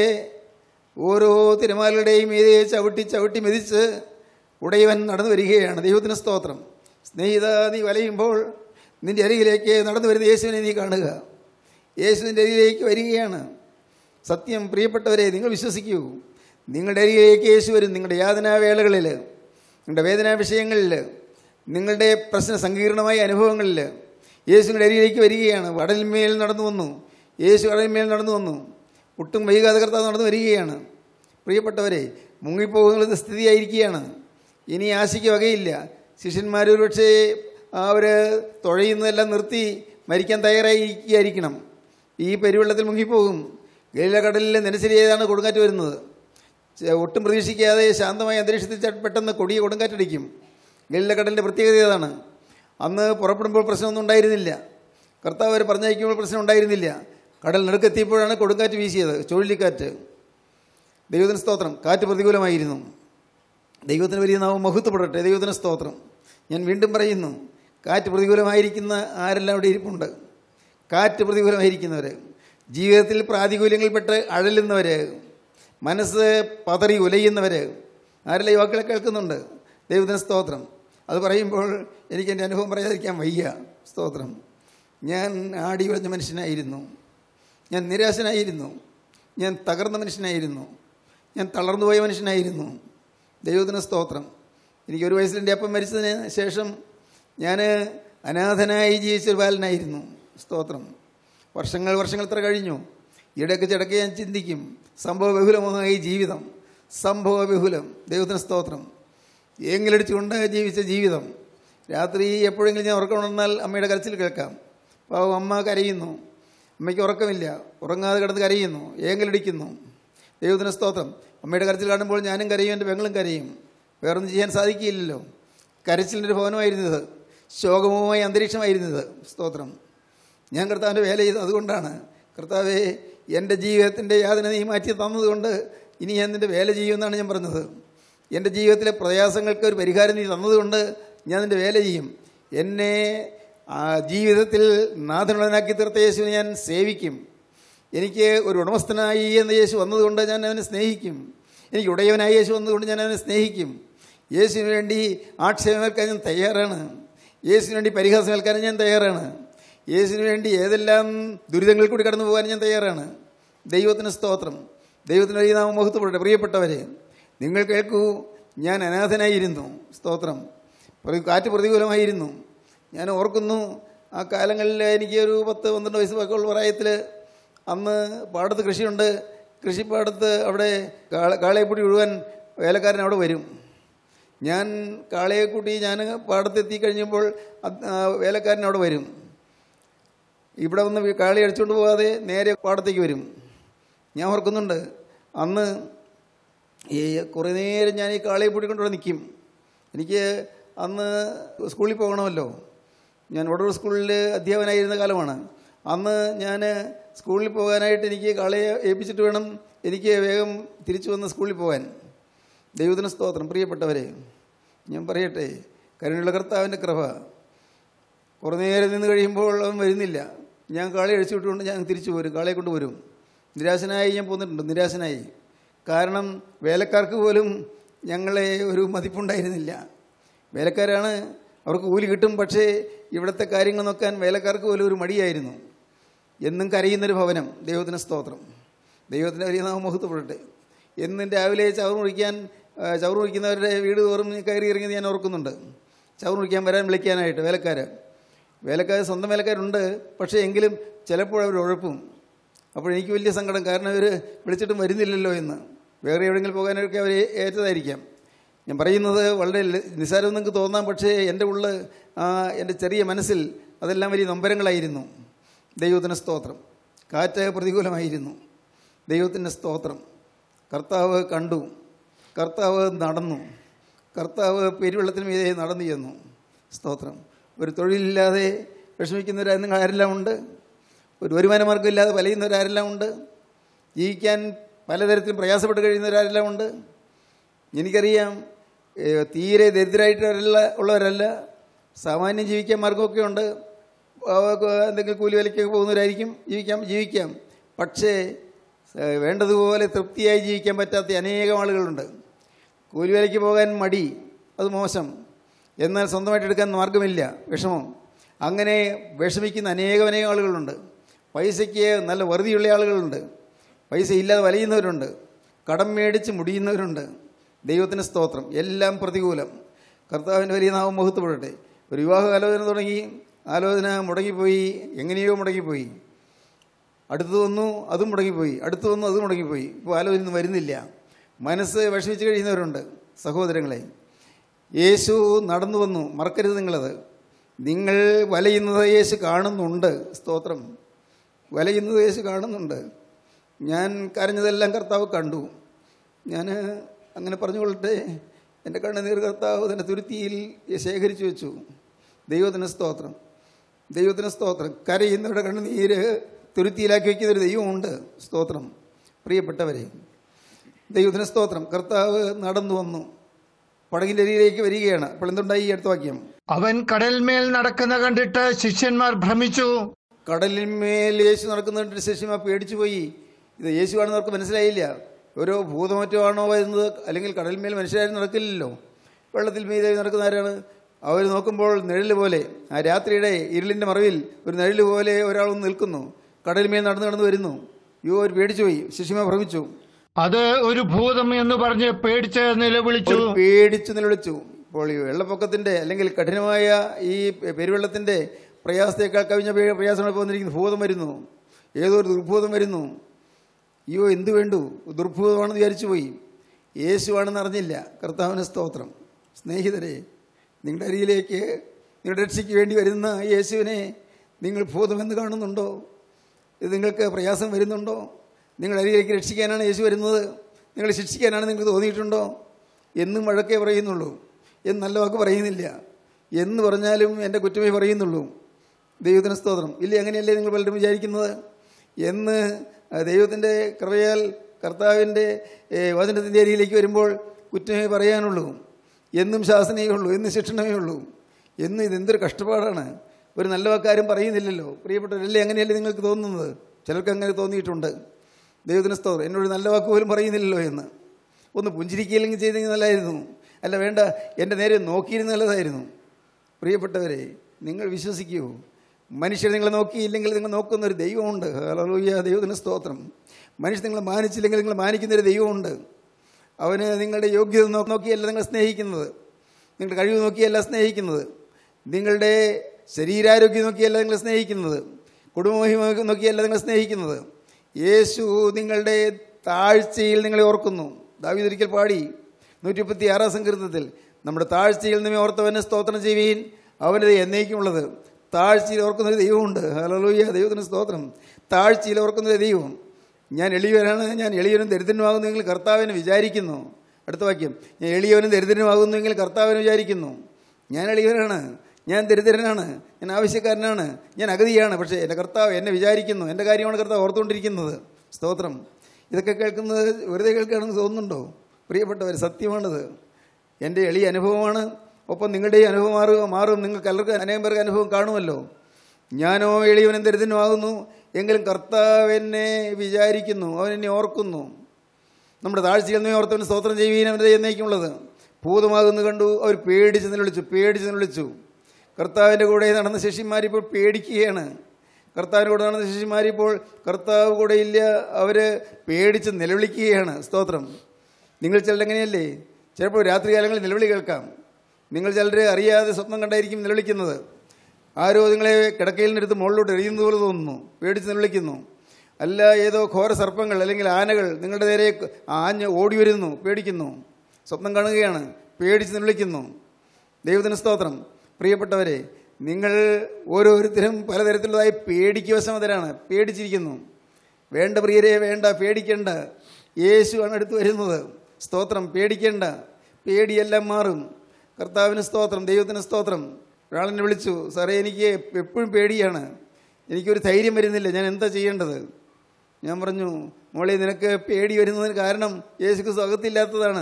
ഓരോ തിരമാലകളുടെയും മീതെ ചവിട്ടി ചവിട്ടി മെതിച്ച് ഉടയവൻ നടന്നു വരികയാണ് ദൈവത്തിന് സ്തോത്രം സ്നേഹിത നീ വലയുമ്പോൾ നിന്റെ അരികിലേക്ക് നടന്നു വരുന്ന യേശുവിനെ നീ കാണുക യേശുവിൻ്റെ അരികിലേക്ക് വരികയാണ് സത്യം പ്രിയപ്പെട്ടവരെ നിങ്ങൾ വിശ്വസിക്കൂ നിങ്ങളുടെ അരികിലേക്ക് യേശു വരും നിങ്ങളുടെ യാതനാവേളകളിൽ നിങ്ങളുടെ വേദനാ വിഷയങ്ങളിൽ നിങ്ങളുടെ പ്രശ്ന സങ്കീർണമായ അനുഭവങ്ങളിൽ യേശുവിൻ്റെ അരികിലേക്ക് വരികയാണ് കടലിന്മേൽ നടന്നു വന്നു യേശു കടലിന്മേൽ നടന്നു വന്നു ഒട്ടും വൈകാതെ കർത്താവ് നടന്നു വരികയാണ് പ്രിയപ്പെട്ടവരെ മുങ്ങിപ്പോകുന്ന സ്ഥിതിയായിരിക്കുകയാണ് ഇനി ആശയ്ക്ക് വകയില്ല ശിഷ്യന്മാർ ഒരുപക്ഷേ അവർ തുഴയുന്നതെല്ലാം നിർത്തി മരിക്കാൻ തയ്യാറായിരിക്കുകയായിരിക്കണം ഈ പെരുവെള്ളത്തിൽ മുങ്ങിപ്പോകും ഗലീല കടലിൽ നെനശ്ശേരിയാണ് കൊടുങ്കാറ്റ് വരുന്നത് ചെ- ഒട്ടും പ്രതീക്ഷിക്കാതെ ശാന്തമായ അന്തരീക്ഷത്തിൽ ചെ- പെട്ടെന്ന് കൊടിയ കൊടുങ്കാറ്റടിക്കും ഗലീല കടലിൻ്റെ പ്രത്യേകത ഏതാണ് അന്ന് പുറപ്പെടുമ്പോൾ പ്രശ്നമൊന്നും ഉണ്ടായിരുന്നില്ല കർത്താവ് അവർ പറഞ്ഞയക്കുമ്പോൾ പ്രശ്നം ഉണ്ടായിരുന്നില്ല കടൽ നടുക്കെത്തിയപ്പോഴാണ് കൊടുങ്കാറ്റ് വീശിയത് ചുഴലിക്കാറ്റ് ദൈവത്തിന് സ്തോത്രം കാറ്റ് പ്രതികൂലമായിരുന്നു ദൈവത്തിന് വലിയ നാമം മഹത്വപ്പെടട്ടെ ദൈവത്തിന് സ്തോത്രം ഞാൻ വീണ്ടും പറയുന്നു കാറ്റ് പ്രതികൂലമായിരിക്കുന്ന ആരെല്ലാം ഇവിടെ ഇരിപ്പുണ്ട് കാറ്റ് പ്രതികൂലമായിരിക്കുന്നവർ ജീവിതത്തിൽ പ്രാതികൂല്യങ്ങളിൽപ്പെട്ട് അഴലുന്നവർ മനസ്സ് പതറി ഉലയുന്നവർ ആരെല്ലാം ഈ വാക്കുകളെ കേൾക്കുന്നുണ്ട് ദൈവത്തിന് സ്തോത്രം അത് പറയുമ്പോൾ എനിക്ക് എൻ്റെ അനുഭവം പറയാതിരിക്കാൻ വയ്യ സ്തോത്രം ഞാൻ ആടി ഉലഞ്ഞ മനുഷ്യനായിരുന്നു ഞാൻ നിരാശനായിരുന്നു ഞാൻ തകർന്ന മനുഷ്യനായിരുന്നു ഞാൻ തളർന്നുപോയ മനുഷ്യനായിരുന്നു ദൈവത്തിന് സ്തോത്രം എനിക്ക് ഒരു വയസ്സിൽ എൻ്റെ അപ്പം മരിച്ചതിന് ശേഷം ഞാൻ അനാഥനായി ജീവിച്ചൊരു ബാലനായിരുന്നു സ്തോത്രം വർഷങ്ങൾ വർഷങ്ങൾ എത്ര കഴിഞ്ഞു ഇടയ്ക്ക് ചിടക്ക് ഞാൻ ചിന്തിക്കും സംഭവ ബഹുലമായി ജീവിതം സംഭവ ബഹുലം ദൈവത്തിന് സ്തോത്രം ഏങ്ങിലടിച്ചുകൊണ്ട് ജീവിച്ച ജീവിതം രാത്രി എപ്പോഴെങ്കിലും ഞാൻ ഉറക്കം ഉണർന്നാൽ അമ്മയുടെ കരച്ചിൽ കേൾക്കാം പാവം അമ്മ കരയുന്നു അമ്മയ്ക്ക് ഉറക്കമില്ല ഉറങ്ങാതെ കിടന്ന് കരയുന്നു ഏങ്ങലടിക്കുന്നു ദൈവത്തിന് സ്തോത്രം അമ്മയുടെ കരച്ചിൽ കാണുമ്പോൾ ഞാനും കരയും എൻ്റെ പെങ്ങളും കരയും വേറൊന്നും ചെയ്യാൻ സാധിക്കില്ലല്ലോ കരച്ചിലിൻ്റെ ഒരു ഭവനമായിരുന്നത് ശോകമമായ അന്തരീക്ഷമായിരുന്നത് സ്തോത്രം ഞാൻ കർത്താവിൻ്റെ വേല ചെയ്തത് അതുകൊണ്ടാണ് കർത്താവെ എൻ്റെ ജീവിതത്തിൻ്റെ യാതന നീ മാറ്റി തന്നതുകൊണ്ട് ഇനി ഞാൻ നിൻ്റെ വേല ചെയ്യുമെന്നാണ് ഞാൻ പറഞ്ഞത് എൻ്റെ ജീവിതത്തിലെ പ്രയാസങ്ങൾക്ക് ഒരു പരിഹാരം നീ തന്നതുകൊണ്ട് ഞാൻ നിൻ്റെ വേല ചെയ്യും എന്നെ ആ ജീവിതത്തിൽ നാഥനുള്ളനാക്കി തീർത്ത യേശുവിനെ ഞാൻ സേവിക്കും എനിക്ക് ഒരു ഉടമസ്ഥനായി എന്ന യേശു വന്നതുകൊണ്ട് ഞാൻ അവനെ സ്നേഹിക്കും എനിക്ക് ഉടയവനായ യേശു വന്നതുകൊണ്ട് ഞാൻ അവനെ സ്നേഹിക്കും യേശുവിന് വേണ്ടി ആക്ഷേപമേൽക്കാൻ ഞാൻ തയ്യാറാണ് യേശുവിന് വേണ്ടി പരിഹാസം ഏൽക്കാൻ ഞാൻ തയ്യാറാണ് യേശുവിന് വേണ്ടി ഏതെല്ലാം ദുരിതങ്ങളിൽ കൂടി കടന്നു പോകാൻ ഞാൻ തയ്യാറാണ് ദൈവത്തിന് സ്തോത്രം ദൈവത്തിന് വലിയ നാമം മഹത്വപ്പെടട്ടെ പ്രിയപ്പെട്ടവരെ നിങ്ങൾ കേൾക്കൂ ഞാൻ അനാഥനായിരുന്നു സ്തോത്രം പ്രതി- കാറ്റ് പ്രതികൂലമായിരുന്നു ഞാൻ ഓർക്കുന്നു ആ കാലങ്ങളിൽ എനിക്ക് ഒരു പത്ത് പന്ത്രണ്ട് വയസ്സ് ഒക്കെ ഉള്ള പ്രായത്തിൽ അന്ന് പാടത്ത് കൃഷിയുണ്ട് കൃഷിപ്പാടത്ത് അവിടെ കാള- കാളയെപ്പൊടി മുഴുവൻ വേലക്കാരൻ അവിടെ വരും ഞാൻ കാളയെ കൂട്ടി ഞാൻ പാടത്തെത്തി കഴിഞ്ഞപ്പോൾ അത് ആ വേലക്കാരൻ അവിടെ വരും ഇവിടെ വന്ന് വി- കാളി അടിച്ചുകൊണ്ട് പോകാതെ നേരെ പാടത്തേക്ക് വരും ഞാൻ ഓർക്കുന്നുണ്ട് അന്ന് ഈ കുറേ നേരം ഞാൻ ഈ കാളയെ പൂട്ടിക്കൊണ്ടിവിടെ നിൽക്കും എനിക്ക് അന്ന് സ്കൂളിൽ പോകണമല്ലോ ഞാൻ വടൂർ സ്കൂളിൽ അധ്യാപകനായിരുന്ന കാലമാണ് അന്ന് ഞാൻ സ്കൂളിൽ പോകാനായിട്ട് എനിക്ക് കാളയെ ഏൽപ്പിച്ചിട്ട് വേണം എനിക്ക് വേഗം തിരിച്ചു വന്ന് സ്കൂളിൽ പോകാൻ ദൈവത്തിന് സ്തോത്രം പ്രിയപ്പെട്ടവരെ ഞാൻ പറയട്ടെ കരുണയുള്ള കർത്താവിൻ്റെ കൃപ കുറേ നേരം നിന്ന് കഴിയുമ്പോൾ അവൻ വരുന്നില്ല ഞാൻ കാളെ അഴിച്ചു വിട്ടുകൊണ്ട് ഞാൻ തിരിച്ചു പോരും കാളയെ കൊണ്ട് വരും നിരാശനായി ഞാൻ പോന്നിട്ടുണ്ട് നിരാശനായി കാരണം വേലക്കാർക്ക് പോലും ഞങ്ങളെ ഒരു മതിപ്പുണ്ടായിരുന്നില്ല വേലക്കാരാണ് അവർക്ക് കൂലി കിട്ടും പക്ഷേ ഇവിടുത്തെ കാര്യങ്ങൾ നോക്കാൻ വേലക്കാർക്ക് പോലും ഒരു മടിയായിരുന്നു എന്നും കരയുന്നൊരു ഭവനം ദൈവത്തിന് സ്തോത്രം ദൈവത്തിൻ്റെ വലിയ നാമം മുഹത്വപ്പെടട്ടെ എന്നും രാവിലെ ചവർ മുറിക്കാൻ ആ, ചവർ മുറിക്കുന്നവരുടെ വീട് തോറും കയറി ഇറങ്ങിയത് ഞാൻ ഓർക്കുന്നുണ്ട് ചവർ മുറിക്കാൻ വരാൻ വിളിക്കാനായിട്ട് വേലക്കാർ വേലക്കാർ സ്വന്തം വേലക്കാരുണ്ട് പക്ഷേ എങ്കിലും ചിലപ്പോൾ അവർ ഉഴപ്പും അപ്പോൾ എനിക്ക് വലിയ സങ്കടം കാരണം അവർ വിളിച്ചിട്ടും വരുന്നില്ലല്ലോ എന്ന് വേറെ എവിടെയെങ്കിലും പോകാനൊക്കെ അവർ ഏറ്റതായിരിക്കാം ഞാൻ പറയുന്നത് വളരെ ല- നിസ്സാരം നിങ്ങൾക്ക് തോന്നാം പക്ഷേ എൻ്റെ ഉള്ളിൽ ആ, എൻ്റെ ചെറിയ മനസ്സിൽ അതെല്ലാം വലിയ നൊമ്പരങ്ങളായിരുന്നു ദൈവത്തിന് സ്തോത്രം കാറ്റ് പ്രതികൂലമായിരുന്നു ദൈവത്തിൻ്റെ സ്തോത്രം കർത്താവ് കണ്ടു കർത്താവ് നടന്നു കർത്താവ് പെരുവെള്ളത്തിന് മീതെ നടന്നു ചെന്നു സ്തോത്രം ഒരു തൊഴിലില്ലാതെ വിഷമിക്കുന്നവരാ നിങ്ങൾ ആരെല്ലാം ഉണ്ട് ഒരു വരുമാനമാർഗ്ഗം ഇല്ലാതെ വലയുന്നവരാരെല്ലാം ഉണ്ട് ജീവിക്കാൻ പലതരത്തിലും പ്രയാസപ്പെട്ട് കഴിയുന്നവരാരെല്ലാം ഉണ്ട് എനിക്കറിയാം ഏ, തീരെ ദരിദ്രരായിട്ടവരല്ല ഉള്ളവരല്ല സാമാന്യം ജീവിക്കാൻ മാർഗമൊക്കെ ഉണ്ട് അവർക്ക് എന്തെങ്കിലും കൂലി വിലയ്ക്കൊക്കെ പോകുന്നവരായിരിക്കും ജീവിക്കാം ജീവിക്കാം പക്ഷേ ഏ, വേണ്ടതുപോലെ തൃപ്തിയായി ജീവിക്കാൻ പറ്റാത്ത അനേകം ആളുകളുണ്ട് കൂലി വിലയ്ക്ക് പോകാൻ മടി അത് മോശം എന്നാൽ സ്വന്തമായിട്ട് എടുക്കാൻ മാർഗമില്ല വിഷമം അങ്ങനെ വിഷമിക്കുന്ന അനേകം അനേകം ആളുകളുണ്ട് പൈസയ്ക്ക് നല്ല വെറുതെയുള്ള ആളുകളുണ്ട് പൈസ ഇല്ലാതെ വലയുന്നവരുണ്ട് കടം മേടിച്ച് മുടിയുന്നവരുണ്ട് ദൈവത്തിന് സ്തോത്രം എല്ലാം പ്രതികൂലം കർത്താവിൻ്റെ വലിയ നാമം മുഹത്വപ്പെടട്ടെ ഒരു വിവാഹ ആലോചന തുടങ്ങി ആലോചന മുടങ്ങിപ്പോയി എങ്ങനെയോ മുടങ്ങിപ്പോയി അടുത്ത് വന്നു അതും മുടങ്ങിപ്പോയി അടുത്ത് വന്നു അതും മുടങ്ങിപ്പോയി ഇപ്പോൾ ആലോചന ഒന്നും വരുന്നില്ല മനസ്സ് വിഷമിച്ച് കഴിയുന്നവരുണ്ട് സഹോദരങ്ങളെ യേശു നടന്നു വന്നു മറക്കരുത് നിങ്ങളത് നിങ്ങൾ വലയുന്നത് യേശു കാണുന്നുണ്ട് സ്തോത്രം വലയുന്നത് യേശു കാണുന്നുണ്ട് ഞാൻ കരഞ്ഞതെല്ലാം കർത്താവ് കണ്ടു ഞാൻ അങ്ങനെ പറഞ്ഞുകൊള്ളട്ടെ എൻ്റെ കണ്ണുനീർ കർത്താവ് തൻ്റെ തുരുത്തിയിൽ ശേഖരിച്ചു വെച്ചു ദൈവത്തിന് സ്തോത്രം ദൈവത്തിന് സ്തോത്രം കരയുന്നവരുടെ കണ്ണുനീര് തുരുത്തിയിലാക്കി വയ്ക്കുന്ന ഒരു ദൈവമുണ്ട് സ്തോത്രം പ്രിയപ്പെട്ടവരെ ദൈവത്തിന് സ്തോത്രം കർത്താവ് നടന്നു വന്നു പടകിൻ്റെ അരിയിലേക്ക് വരികയാണ് അപ്പോൾ എന്തുണ്ടായി ഈ അടുത്ത വാക്യം അവൻ കടൽമേൽ നടക്കുന്ന കണ്ടിട്ട് ശിഷ്യന്മാർ ഭ്രമിച്ചു കടലിന്മേൽ യേശു നടക്കുന്നതിൻ്റെ ശിഷ്യന്മാർ പേടിച്ചു പോയി ഇത് യേശുവാണെന്ന് അവർക്ക് മനസ്സിലായില്ല ഓരോ ഭൂതമറ്റോ ആണോ വരുന്നത് അല്ലെങ്കിൽ കടലിന്മേൽ മനുഷ്യരാരും നടക്കില്ലല്ലോ വെള്ളത്തിൽ മീതെ നടക്കുന്ന ആരാണ് അവർ നോക്കുമ്പോൾ നിഴൽ പോലെ ആ രാത്രിയുടെ ഇരുളിൻ്റെ മറവിൽ ഒരു നിഴൽ പോലെ ഒരാൾ ഒന്ന് നിൽക്കുന്നു കടലിന്മേൽ നടന്നു നടന്നു വരുന്നു യോ അവർ പേടിച്ചു പോയി ശിഷ്യന്മാർ ഭ്രമിച്ചു അത് ഒരു ഭൂതം എന്ന് പറഞ്ഞ് പേടിച്ച് നിലവിളിച്ചു ഒരു പേടിച്ച് നിലവിളിച്ചു ഇപ്പോൾ ഈ വെള്ളപ്പൊക്കത്തിന്റെ അല്ലെങ്കിൽ കഠിനമായ ഈ പെരുവെള്ളത്തിന്റെ പ്രയാസത്തേക്കാൾ കവിഞ്ഞ പേ- പ്രയാസങ്ങൾ പോന്നിരിക്കുന്നു ഭൂതം വരുന്നു ഏതോ ഒരു ദുർഭൂതം വരുന്നു അയ്യോ എന്തു വേണ്ടു ദുർഭൂതമാണെന്ന് വിചാരിച്ചു പോയി യേശുവാണെന്ന് അറിഞ്ഞില്ല കർത്താവിന് സ്തോത്രം സ്നേഹിതരെ നിങ്ങളുടെ അരിയിലേക്ക് നിങ്ങളുടെ രക്ഷയ്ക്ക് വേണ്ടി വരുന്ന യേശുവിനെ നിങ്ങൾ ഭൂതമെന്ന് കാണുന്നുണ്ടോ ഇത് നിങ്ങൾക്ക് പ്രയാസം വരുന്നുണ്ടോ നിങ്ങൾ അരിയിലേക്ക് രക്ഷിക്കാനാണ് യേശു വരുന്നത് നിങ്ങൾ ശിക്ഷിക്കാനാണ് നിങ്ങൾക്ക് തോന്നിയിട്ടുണ്ടോ എന്നും വഴക്കേ പറയുന്നുള്ളൂ എന്ന് നല്ല വാക്ക് പറയുന്നില്ല എന്ന് പറഞ്ഞാലും എൻ്റെ കുറ്റമേ പറയുന്നുള്ളൂ ദൈവത്തിന് സ്തോത്രം ഇല്ല അങ്ങനെയല്ലേ നിങ്ങൾ പലരും വിചാരിക്കുന്നത് എന്ന് ദൈവത്തിൻ്റെ കൃപയാൽ കർത്താവിൻ്റെ ഏ, വചനത്തിൻ്റെ അരിയിലേക്ക് വരുമ്പോൾ കുറ്റമേ പറയാനുള്ളൂ എന്നും ശാസനയേ ഉള്ളൂ എന്നും ശിക്ഷണമേ ഉള്ളൂ എന്ന് ഇതെന്തൊരു കഷ്ടപ്പാടാണ് ഒരു നല്ല വാക്കാരും പറയുന്നില്ലല്ലോ പ്രിയപ്പെട്ടവരല്ലേ അങ്ങനെയല്ലേ നിങ്ങൾക്ക് തോന്നുന്നത് ചിലർക്ക് അങ്ങനെ തോന്നിയിട്ടുണ്ട് ദൈവത്തിന് സ്തോത്രം എന്നോട് നല്ല വാക്ക് പോലും പറയുന്നില്ലല്ലോ എന്ന് ഒന്ന് പുഞ്ചിരിക്കുകയില്ലെങ്കിൽ ചെയ്തെങ്കിൽ നല്ലതായിരുന്നു അല്ല വേണ്ട എൻ്റെ നേരെ നോക്കിയിരുന്ന നല്ലതായിരുന്നു പ്രിയപ്പെട്ടവരെ നിങ്ങൾ വിശ്വസിക്കൂ മനുഷ്യർ നിങ്ങളെ നോക്കിയില്ലെങ്കിൽ നിങ്ങൾ നോക്കുന്ന ഒരു ദൈവമുണ്ട് ഹല്ലേലൂയ ദൈവത്തിന് സ്തോത്രം മനുഷ്യർ നിങ്ങളെ മാനിച്ചില്ലെങ്കിൽ നിങ്ങൾ മാനിക്കുന്ന ഒരു ദൈവമുണ്ട് അവന് നിങ്ങളുടെ യോഗ്യത നോ- നോക്കിയല്ല നിങ്ങൾ സ്നേഹിക്കുന്നത് നിങ്ങളുടെ കഴിവ് നോക്കിയല്ല സ്നേഹിക്കുന്നത് നിങ്ങളുടെ ശരീരാരോഗ്യം നോക്കിയല്ല നിങ്ങൾ സ്നേഹിക്കുന്നത് കുടുംബമഹിമ നോക്കിയല്ല നിങ്ങൾ സ്നേഹിക്കുന്നത് യേശു നിങ്ങളുടെ താഴ്ചയിൽ നിങ്ങളെ ഓർക്കുന്നു ദാവീദൊരിക്കൽ പാടി നൂറ്റി മുപ്പത്തി ആറാം സങ്കീർത്തത്തിൽ നമ്മുടെ താഴ്ചയിൽ നിന്നേ ഓർത്തവനെ സ്തോത്രം ചെയ്യുവീൻ അവനത് എന്നേക്കുമുള്ളത് താഴ്ചയിൽ ഓർക്കുന്ന ഒരു ദൈവമുണ്ട് ഹലലൂയ ദൈവത്തിന് സ്തോത്രം താഴ്ചയിൽ ഓർക്കുന്ന ഒരു ദൈവം ഞാൻ എളിയവനാണ് ഞാൻ എളിയവനും ദരിദ്രനുമാകുന്നെങ്കിൽ കർത്താവിനെ വിചാരിക്കുന്നു അടുത്ത വാക്യം ഞാൻ എളിയവനും ദരിദ്രനുമാകുന്നെങ്കിൽ കർത്താവിനെ വിചാരിക്കുന്നു ഞാൻ എളിയവനാണ് ഞാൻ ദരിദ്രനാണ് ഞാൻ ആവശ്യക്കാരനാണ് ഞാൻ അഗതിയാണ് പക്ഷേ എൻ്റെ കർത്താവ് എന്നെ വിചാരിക്കുന്നു എൻ്റെ കാര്യമാണ് കർത്താവ് ഓർത്തുകൊണ്ടിരിക്കുന്നത് സ്തോത്രം ഇതൊക്കെ കേൾക്കുന്നത് വെറുതെ കേൾക്കുകയാണെന്ന് തോന്നുന്നുണ്ടോ പ്രിയപ്പെട്ടവർ സത്യമാണത് എൻ്റെ എളിയ അനുഭവമാണ് ഒപ്പം നിങ്ങളുടെ ഈ അനുഭവം മാറുക മാറും നിങ്ങൾക്ക് എല്ലാവർക്കും അനേകം പേർക്ക് അനുഭവം കാണുമല്ലോ ഞാനോ എളിയവനും ദരിദ്രനുമാകുന്നു എങ്കിലും കർത്താവ് എന്നെ വിചാരിക്കുന്നു അവൻ എന്നെ ഓർക്കുന്നു നമ്മുടെ താഴ്ചയിൽ നിന്ന് ഓർത്തവന് സ്തോത്രം ചെയ്യുകയും അവൻ്റെ എന്നേക്കുമുള്ളത് ഭൂതമാകുന്നു കണ്ടു അവർ പേടിച്ച് നിലവിളിച്ചു പേടിച്ച് നിലവിളിച്ചു കർത്താവിൻ്റെ കൂടെ നടന്ന ശിഷ്യന്മാരിപ്പോൾ പേടിക്കുകയാണ് കർത്താവിൻ്റെ കൂടെ നടന്ന ശിഷ്യന്മാരിപ്പോൾ കർത്താവ് കൂടെ ഇല്ല അവർ പേടിച്ച് നിലവിളിക്കുകയാണ് സ്തോത്രം നിങ്ങൾ ചിലർ എങ്ങനെയല്ലേ ചിലപ്പോൾ രാത്രികാലങ്ങളിൽ നിലവിളി കേൾക്കാം നിങ്ങൾ ചിലർ അറിയാതെ സ്വപ്നം കണ്ടായിരിക്കും നിലവിളിക്കുന്നത് ആരോ നിങ്ങളെ കിടക്കയിൽ നിന്നെടുത്ത് മുകളിലോട്ട് എറിയുന്നത് പോലെ തോന്നുന്നു പേടിച്ച് നിലവിളിക്കുന്നു അല്ല ഏതോ ഘോര സർപ്പങ്ങൾ അല്ലെങ്കിൽ ആനകൾ നിങ്ങളുടെ നേരെ ആഞ്ഞ് ഓടി വരുന്നു പേടിക്കുന്നു സ്വപ്നം കാണുകയാണ് പേടിച്ച് നിലവിളിക്കുന്നു ദൈവത്തിന് സ്തോത്രം പ്രിയപ്പെട്ടവരെ നിങ്ങൾ ഓരോരുത്തരും പലതരത്തിലുള്ളതായി പേടിക്ക് വശമതരാണ് പേടിച്ചിരിക്കുന്നു വേണ്ട പ്രിയരെ വേണ്ട പേടിക്കേണ്ട യേശുവാണ് അടുത്ത് വരുന്നത് സ്തോത്രം പേടിക്കേണ്ട പേടിയെല്ലാം മാറും കർത്താവിന് സ്തോത്രം ദൈവത്തിന് സ്തോത്രം ഒരാളെന്നെ വിളിച്ചു സാറേ എനിക്ക് എപ്പോഴും പേടിയാണ് എനിക്കൊരു ധൈര്യം വരുന്നില്ല ഞാൻ എന്താ ചെയ്യേണ്ടത് ഞാൻ പറഞ്ഞു മോളെ നിനക്ക് പേടി വരുന്നതിന് കാരണം യേശുക്ക് സുഖത്തില്ലാത്തതാണ്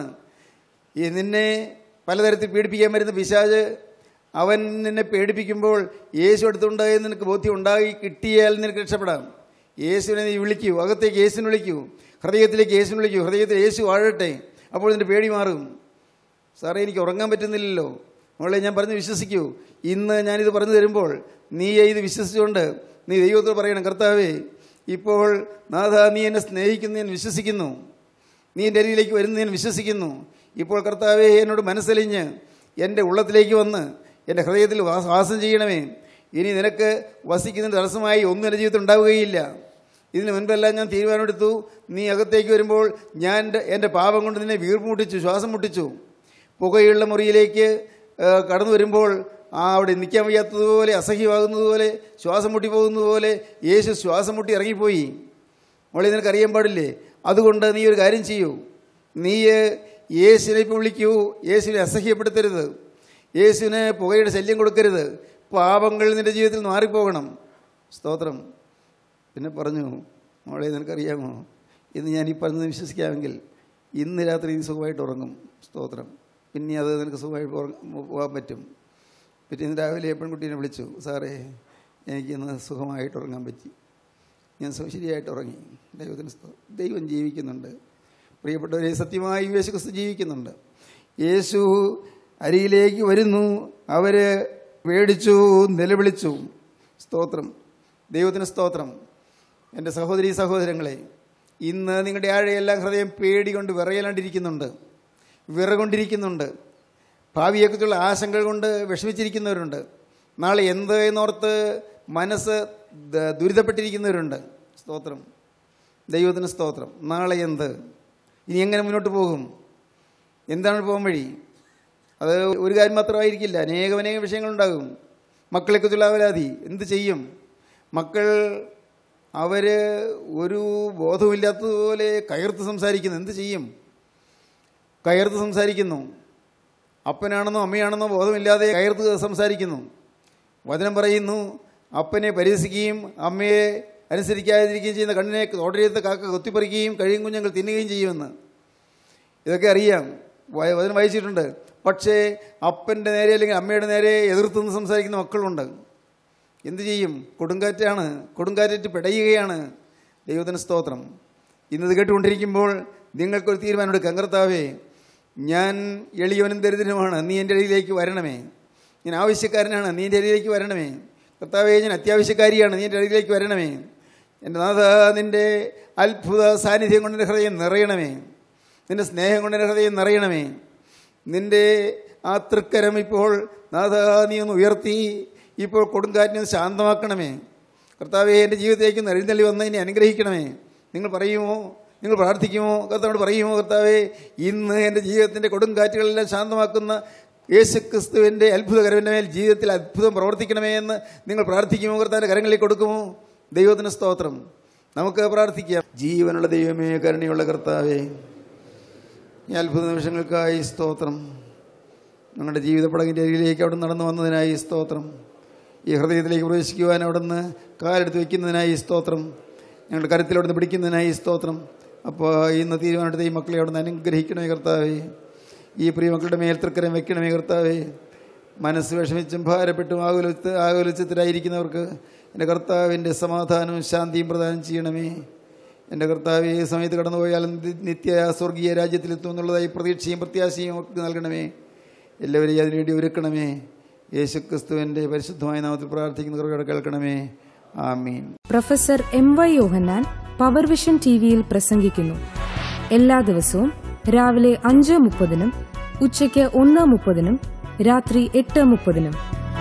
ഈ നിന്നെ പലതരത്തിൽ പീഡിപ്പിക്കാൻ വരുന്ന പിശാജ് അവൻ നിന്നെ പേടിപ്പിക്കുമ്പോൾ യേശു അടുത്തുണ്ട് എന്ന് നിനക്ക് ബോധ്യം ഉണ്ടായി കിട്ടിയാൽ നിനക്ക് രക്ഷപ്പെടാം യേശുവിനെ നീ വിളിക്കൂ അകത്തേക്ക് യേശുവിനെ വിളിക്കൂ ഹൃദയത്തിലേക്ക് യേശുവിനെ വിളിക്കൂ ഹൃദയത്തിൽ യേശു വാഴട്ടെ അപ്പോൾ നിന്റെ പേടി മാറും സാറേ എനിക്ക് ഉറങ്ങാൻ പറ്റുന്നില്ലല്ലോ മോളെ ഞാൻ പറഞ്ഞ് വിശ്വസിക്കൂ ഇന്ന് ഞാനിത് പറഞ്ഞു തരുമ്പോൾ നീ ഇത് വിശ്വസിച്ചുകൊണ്ട് നീ ദൈവത്തോട് പറയണം കർത്താവേ ഇപ്പോൾ നാഥ നീ എന്നെ സ്നേഹിക്കുന്നു ഞാൻ വിശ്വസിക്കുന്നു നീ എൻ്റെ അരിയിലേക്ക് വരുന്നു ഞാൻ വിശ്വസിക്കുന്നു ഇപ്പോൾ കർത്താവെ എന്നോട് മനസ്സലിഞ്ഞ് എൻ്റെ ഉള്ളത്തിലേക്ക് വന്ന് എൻ്റെ ഹൃദയത്തിൽ വാസ- വാസം ചെയ്യണമേ ഇനി നിനക്ക് വസിക്കുന്നതിന് തടസ്സമായി ഒന്നും എൻ്റെ ജീവിതത്തിൽ ഉണ്ടാവുകയില്ല ഇതിന് മുൻപെല്ലാം ഞാൻ തീരുമാനമെടുത്തു നീ അകത്തേക്ക് വരുമ്പോൾ ഞാൻ എൻ്റെ- എൻ്റെ പാപം കൊണ്ട് നിന്നെ വീർപ്പ് മുട്ടിച്ചു ശ്വാസം മുട്ടിച്ചു പുകയുള്ള മുറിയിലേക്ക് ആ, കടന്നു വരുമ്പോൾ ആ അവിടെ നിൽക്കാൻ വയ്യാത്തതുപോലെ അസഹ്യമാകുന്നതുപോലെ ശ്വാസം മുട്ടി പോകുന്നതുപോലെ യേശു ശ്വാസം മുട്ടി ഇറങ്ങിപ്പോയി മോളെ നിനക്ക് അറിയാൻ പാടില്ലേ അതുകൊണ്ട് നീ ഒരു കാര്യം ചെയ്യൂ നീ യേശുവിനെ ഇപ്പോൾ വിളിക്കൂ യേശുവിനെ അസഹ്യപ്പെടുത്തരുത് യേശുവിന് പുകയുടെ ശല്യം കൊടുക്കരുത് പാപങ്ങൾ നിന്റെ ജീവിതത്തിൽ നിന്ന് മാറിപ്പോകണം സ്തോത്രം പിന്നെ പറഞ്ഞു മോളെ നിനക്കറിയാമോ ഇന്ന് ഞാൻ ഈ പറഞ്ഞത് വിശ്വസിക്കാമെങ്കിൽ ഇന്ന് രാത്രി നീ സുഖമായിട്ട് ഉറങ്ങും സ്തോത്രം പിന്നെ അത് നിനക്ക് സുഖമായിട്ട് ഉറങ്ങ- പോകാൻ പറ്റും പിറ്റേന്ന് രാവിലെ പെൺകുട്ടീനെ വിളിച്ചു സാറേ എനിക്കിന്ന് സുഖമായിട്ട് ഉറങ്ങാൻ പറ്റി ഞാൻ സു- ശരിയായിട്ട് ഉറങ്ങി ദൈവത്തിന് സ്തോ- ദൈവം ജീവിക്കുന്നുണ്ട് പ്രിയപ്പെട്ടവരെ സത്യമായി യേശു ക്രിസ്തു ജീവിക്കുന്നുണ്ട് യേശു അരിയിലേക്ക് വരുന്നു അവര് പേടിച്ചു നിലവിളിച്ചു സ്തോത്രം ദൈവത്തിന് സ്തോത്രം എൻ്റെ സഹോദരി സഹോദരങ്ങളെ ഇന്ന് നിങ്ങളുടെ ആഴയെല്ലാം ഹൃദയം പേടി കൊണ്ട് വിറയലാണ്ടിരിക്കുന്നുണ്ട് വിറകൊണ്ടിരിക്കുന്നുണ്ട് ഭാവിയെക്കുറിച്ചുള്ള ആശങ്കകൾ കൊണ്ട് വിഷമിച്ചിരിക്കുന്നവരുണ്ട് നാളെ എന്ത് എന്നോർത്ത് മനസ്സ് ദ- ദുരിതപ്പെട്ടിരിക്കുന്നവരുണ്ട് സ്തോത്രം ദൈവത്തിന് സ്തോത്രം നാളെ എന്ത് ഇനി എങ്ങനെ മുന്നോട്ട് പോകും എന്താണ് പോകാൻ വഴി അത് ഒരു കാര്യം മാത്രമായിരിക്കില്ല അനേകം അനേകം വിഷയങ്ങളുണ്ടാകും മക്കളെക്കുറിച്ചുള്ള അവരാതി എന്ത് ചെയ്യും മക്കൾ അവർ ഒരു ബോധമില്ലാത്തതുപോലെ കയർത്ത് സംസാരിക്കുന്നു എന്ത് ചെയ്യും കയർത്ത് സംസാരിക്കുന്നു അപ്പനാണെന്നോ അമ്മയാണെന്നോ ബോധമില്ലാതെ കയർത്ത് സംസാരിക്കുന്നു വചനം പറയുന്നു അപ്പനെ പരിഹസിക്കുകയും അമ്മയെ അനുസരിക്കാതിരിക്കുകയും ചെയ്യുന്ന കണ്ണിനെ തോടരയത്ത് കാക്ക കൊത്തിപ്പറിക്കുകയും കഴിയും കുഞ്ഞുങ്ങൾ തിന്നുകയും ചെയ്യുമെന്ന് ഇതൊക്കെ അറിയാം വ- വചനം വായിച്ചിട്ടുണ്ട് പക്ഷേ അപ്പൻ്റെ നേരെ അല്ലെങ്കിൽ അമ്മയുടെ നേരെ എതിർത്തുനിന്ന് സംസാരിക്കുന്ന മക്കളുണ്ട് എന്ത് ചെയ്യും കൊടുങ്കാറ്റാണ് കൊടുങ്കാറ്റേറ്റ് പിടയുകയാണ് ദൈവത്തിന് സ്തോത്രം ഇന്നത് കേട്ടുകൊണ്ടിരിക്കുമ്പോൾ നിങ്ങൾക്കൊരു തീരുമാനം എടുക്കാം കർത്താവേ ഞാൻ എളിയവനും ദരിദ്രനുമാണ് നീ എൻ്റെ ഇടയിലേക്ക് വരണമേ ഞാൻ ആവശ്യക്കാരനാണ് നീ എൻ്റെ ഇടയിലേക്ക് വരണമേ കർത്താവേ ഞാൻ അത്യാവശ്യക്കാരിയാണ് നീ എൻ്റെ ഇടയിലേക്ക് വരണമേ എൻ്റെ നാഥ നിൻ്റെ അത്ഭുത സാന്നിധ്യം കൊണ്ട് എൻ്റെ ഹൃദയം നിറയണമേ നിൻ്റെ സ്നേഹം കൊണ്ട് എൻ്റെ ഹൃദയം നിറയണമേ നിൻ്റെ ആ തൃക്കരം ഇപ്പോൾ നാഥ നീ ഒന്ന് ഉയർത്തി ഇപ്പോൾ കൊടുങ്കാറ്റിനെ ഒന്ന് ശാന്തമാക്കണമേ കർത്താവെ എൻ്റെ ജീവിതത്തിലേക്ക് ഒന്ന് എഴുന്നള്ളി വന്ന് എന്നെ അനുഗ്രഹിക്കണമേ നിങ്ങൾ പറയുമോ നിങ്ങൾ പ്രാർത്ഥിക്കുമോ കർത്താവോട് പറയുമോ കർത്താവെ ഇന്ന് എൻ്റെ ജീവിതത്തിൻ്റെ കൊടുങ്കാറ്റുകളെല്ലാം ശാന്തമാക്കുന്ന യേശു ക്രിസ്തുവിൻ്റെ അത്ഭുതകരവിൻ്റെ മേൽ ജീവിതത്തിൽ അത്ഭുതം പ്രവർത്തിക്കണമേ എന്ന് നിങ്ങൾ പ്രാർത്ഥിക്കുമോ കർത്താവിൻ്റെ കരങ്ങളിലേക്ക് കൊടുക്കുമോ ദൈവത്തിന് സ്തോത്രം നമുക്ക് പ്രാർത്ഥിക്കാം ജീവനുള്ള ദൈവമേ കരുണയുള്ള കർത്താവേ ഈ അത്ഭുത നിമിഷങ്ങൾക്കായി സ്തോത്രം ഞങ്ങളുടെ ജീവിത പടകിൻ്റെ അരികിലേക്ക് അവിടെ നടന്നു വന്നതിനായി സ്തോത്രം ഈ ഹൃദയത്തിലേക്ക് പ്രവേശിക്കുവാൻ അവിടുന്ന് കാലെടുത്ത് വയ്ക്കുന്നതിനായി സ്തോത്രം ഞങ്ങളുടെ കരുത്തിൽ അവിടുന്ന് പിടിക്കുന്നതിനായി സ്തോത്രം അപ്പോൾ ഇന്ന് തീരുമാനമെടുത്ത ഈ മക്കളെ അവിടുന്ന് അനുഗ്രഹിക്കണമേ കർത്താവേ ഈ പ്രിയ മക്കളുടെ മേൽ തൃക്കരം വെക്കണമേ കർത്താവേ മനസ്സ് വിഷമിച്ചും ഭാരപ്പെട്ടും ആകുലത്ത് ആകുലച്ചത്തിലായിരിക്കുന്നവർക്ക് എൻ്റെ കർത്താവിൻ്റെ സമാധാനവും ശാന്തിയും പ്രദാനം ചെയ്യണമേ എൻ്റെ കർത്താവ് ഈ സമയത്ത് കടന്നുപോയാലും നി- നിത്യ സ്വർഗീയ രാജ്യത്തിലെത്തും എന്നുള്ളതായി പ്രതീക്ഷയും പ്രത്യാശയും ഒക്കെ നൽകണമേ എല്ലാവരെയും അതിനുവേണ്ടി ഒരുക്കണമേ യേശു ക്രിസ്തുവിൻ്റെ പരിശുദ്ധമായ നാമത്തിൽ പ്രാർത്ഥിക്കുന്ന കൃപയുടെ കേൾക്കണമേ ആമീൻ professor M Y Yohannan power vision T വിയിൽ പ്രസംഗിക്കുന്നു എല്ലാ ദിവസവും രാവിലെ അഞ്ച് മുപ്പതിനും ഉച്ചയ്ക്ക് ഒന്ന് മുപ്പതിനും രാത്രി എട്ട് മുപ്പതിനും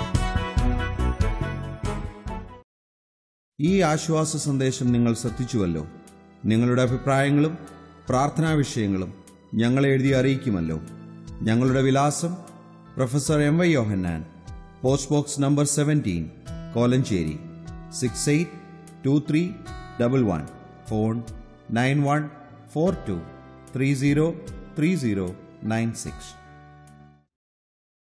ഈ ആശ്വാസ സന്ദേശം നിങ്ങൾ ശ്രദ്ധിച്ചുവല്ലോ നിങ്ങളുടെ അഭിപ്രായങ്ങളും പ്രാർത്ഥനാ വിഷയങ്ങളും ഞങ്ങളെ എഴുതി അറിയിക്കുമല്ലോ ഞങ്ങളുടെ വിലാസം professor M Y Yohannan post box number seventeen Kolenchery six eight two three double one phone nine one four two three zero three zero nine six